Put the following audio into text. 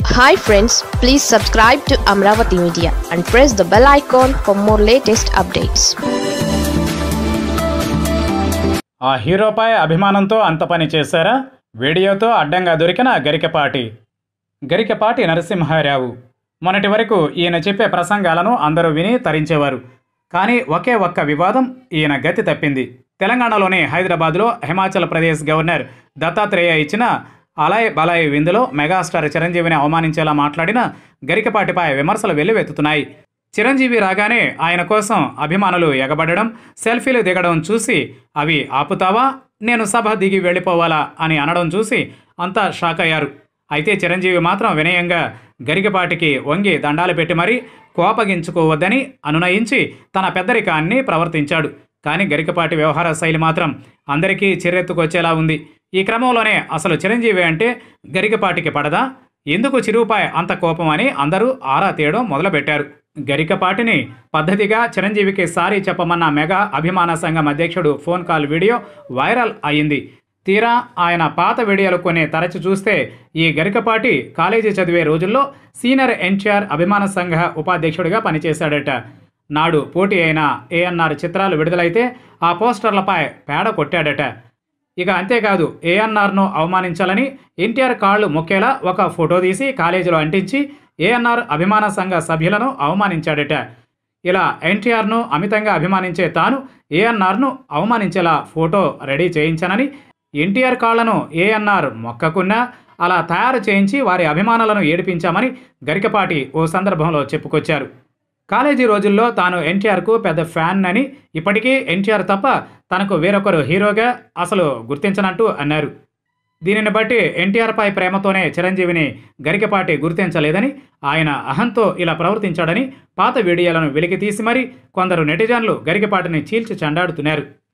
hi friends please subscribe to Amaravati media and press the bell icon for more latest updates ఆ హీరోపై అభిమానంతో అంత పని చేశారా వీడియోతో అడ్డంగా దొరికిన గరికపాటి గరికపాటి నరసింహారావు మొన్నటి వరకు ఈయన చెప్పే ప్రసంగాలను అందరూ విని తరించేవారు కానీ ఒకే ఒక్క వివాదం ఈయన గతి తప్పింది తెలంగాణలోని హైదరాబాద్లో హిమాచల్ ప్రదేశ్ గవర్నర్ దత్తాత్రేయ ఇచ్చిన అలాయ్ బలాయ్ విందులో మెగాస్టార్ చిరంజీవిని అవమానించేలా మాట్లాడిన గరికపాటిపై విమర్శలు వెల్లువెత్తుతున్నాయి చిరంజీవి రాగానే ఆయన కోసం అభిమానులు ఎగబడడం సెల్ఫీలు దిగడం చూసి అవి ఆపుతావా నేను సభ దిగి వెళ్ళిపోవాలా అని అనడం చూసి అంతా షాక్ అయ్యారు అయితే చిరంజీవి మాత్రం వినయంగా గరికపాటికి వంగి దండాలు పెట్టి మరీ కోపగించుకోవద్దని అనునయించి తన పెద్దరికాన్ని ప్రవర్తించాడు కానీ గరికపాటి వ్యవహార శైలి మాత్రం అందరికీ చిరెత్తుకొచ్చేలా ఉంది ఈ క్రమంలోనే అసలు చిరంజీవి అంటే గరికపాటికి పడదా ఎందుకు చిరువుపై అంత కోపం అని అందరూ ఆరా తీయడం మొదలుపెట్టారు గరికపాటిని పద్ధతిగా చిరంజీవికి సారీ చెప్పమన్న మెగా అభిమాన సంఘం అధ్యక్షుడు ఫోన్ కాల్ వీడియో వైరల్ అయింది తీరా ఆయన పాత వీడియోలు కొన్ని తరచి చూస్తే ఈ గరికపాటి కాలేజీ చదివే రోజుల్లో సీనియర్ ఎన్టీఆర్ అభిమాన సంఘ ఉపాధ్యక్షుడిగా పనిచేశాడట నాడు పోటీ అయిన ఏఎన్ఆర్ చిత్రాలు విడుదలైతే ఆ పోస్టర్లపై పేడ కొట్టాడట ఇక అంతేకాదు ఏఎన్ఆర్ను అవమానించాలని ఎన్టీఆర్ కాళ్ళు మొక్కేలా ఒక ఫోటో తీసి కాలేజీలో అంటించి ఏఎన్ఆర్ అభిమాన సంఘ సభ్యులను అవమానించాడట ఇలా ఎన్టీఆర్ను అమితంగా అభిమానించే తాను ఏఎన్ఆర్ను అవమానించేలా ఫోటో రెడీ చేయించానని ఎన్టీఆర్ కాళ్లను ఏఎన్ఆర్ మొక్కకున్నా అలా తయారు చేయించి వారి అభిమానులను ఏడిపించామని గరికపాటి ఓ సందర్భంలో చెప్పుకొచ్చారు కాలేజీ రోజుల్లో తాను ఎన్టీఆర్కు పెద్ద ఫ్యాన్ అని ఇప్పటికీ ఎన్టీఆర్ తప్ప తనకు వేరొకరు హీరోగా అసలు గుర్తించనంటూ అన్నారు దీనిని బట్టి ఎన్టీఆర్పై ప్రేమతోనే చిరంజీవిని గరికపాటి గుర్తించలేదని ఆయన అహంతో ఇలా ప్రవర్తించాడని పాత వీడియోలను వెలికి తీసి మరీ కొందరు నెటిజన్లు గరికపాటిని చీల్చి చెండాడుతున్నారు